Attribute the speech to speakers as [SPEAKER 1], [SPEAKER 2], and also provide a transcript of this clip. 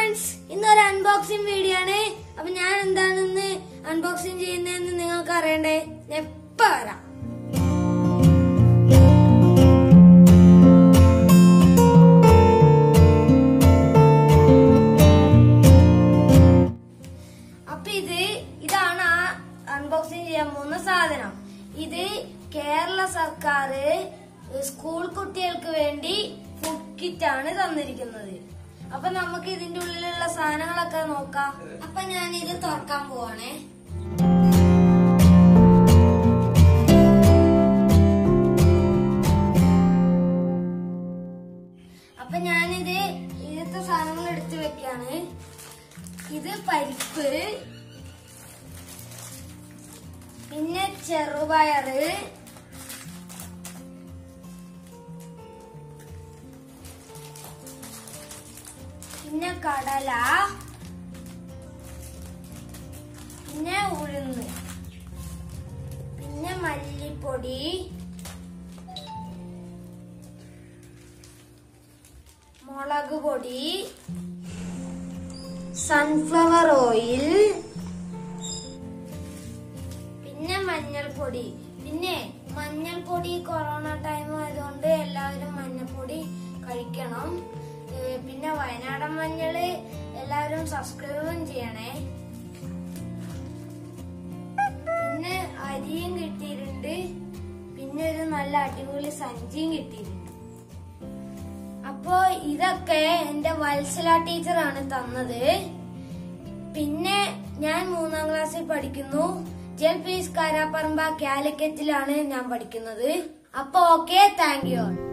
[SPEAKER 1] friends ഇന്നൊരു unboxing video ആണ് അപ്പൊ ഞാൻ എന്താണെന്ന് അൺബോക്സിംഗ് ചെയ്യുന്നതെന്ന് നിങ്ങൾക്ക് അറിയണ്ടേ ഞാൻ ഇപ്പൊ വരാം അപ്പൊ ഇത് ഇതാണ് ആ അൺബോക്സിംഗ് ചെയ്യാൻ പോകുന്ന സാധനം ഇത് കേരള സർക്കാർ സ്കൂൾ കുട്ടികൾക്ക് വേണ്ടി ഫുഡ് കിറ്റ് ആണ് തന്നിരിക്കുന്നത് അപ്പൊ നമുക്ക് ഇതിന്റെ ഉള്ളിലുള്ള സാധനങ്ങളൊക്കെ നോക്കാം അപ്പൊ ഞാൻ ഇത് തുറക്കാൻ പോവാണേ അപ്പൊ ഞാനിത് ഇതിലത്തെ സാധനങ്ങൾ എടുത്തു വെക്കാണ് ഇത് പരിപ്പ് പിന്നെ ചെറുപയറ് പിന്നെ കടല പിന്നെ ഉഴുന്ന് പിന്നെ മല്ലിപ്പൊടി മുളക് പൊടി സൺഫ്ലവർ ഓയിൽ പിന്നെ മഞ്ഞൾപ്പൊടി പിന്നെ മഞ്ഞൾപ്പൊടി കൊറോണ ടൈം ആയതുകൊണ്ട് എല്ലാവരും മഞ്ഞൾപ്പൊടി കഴിക്കണം ഏ, പിന്നെ വയനാടൻ മഞ്ഞള് എല്ലാവരും സബ്സ്ക്രൈബും ചെയ്യണേ പിന്നെ അരിയും കിട്ടിയിട്ടുണ്ട് പിന്നെ ഒരു നല്ല അടിപൊളി സഞ്ചിയും കിട്ടിയിട്ടുണ്ട് അപ്പോ ഇതൊക്കെ എന്റെ വത്സല ടീച്ചറാണ് തന്നത് പിന്നെ ഞാൻ മൂന്നാം ക്ലാസ്സിൽ പഠിക്കുന്നു ജൽ പീസ് കാരാപ്പറമ്പ കാലിക്കറ്റിലാണ് ഞാൻ പഠിക്കുന്നത് അപ്പൊ ഓക്കെ താങ്ക് യു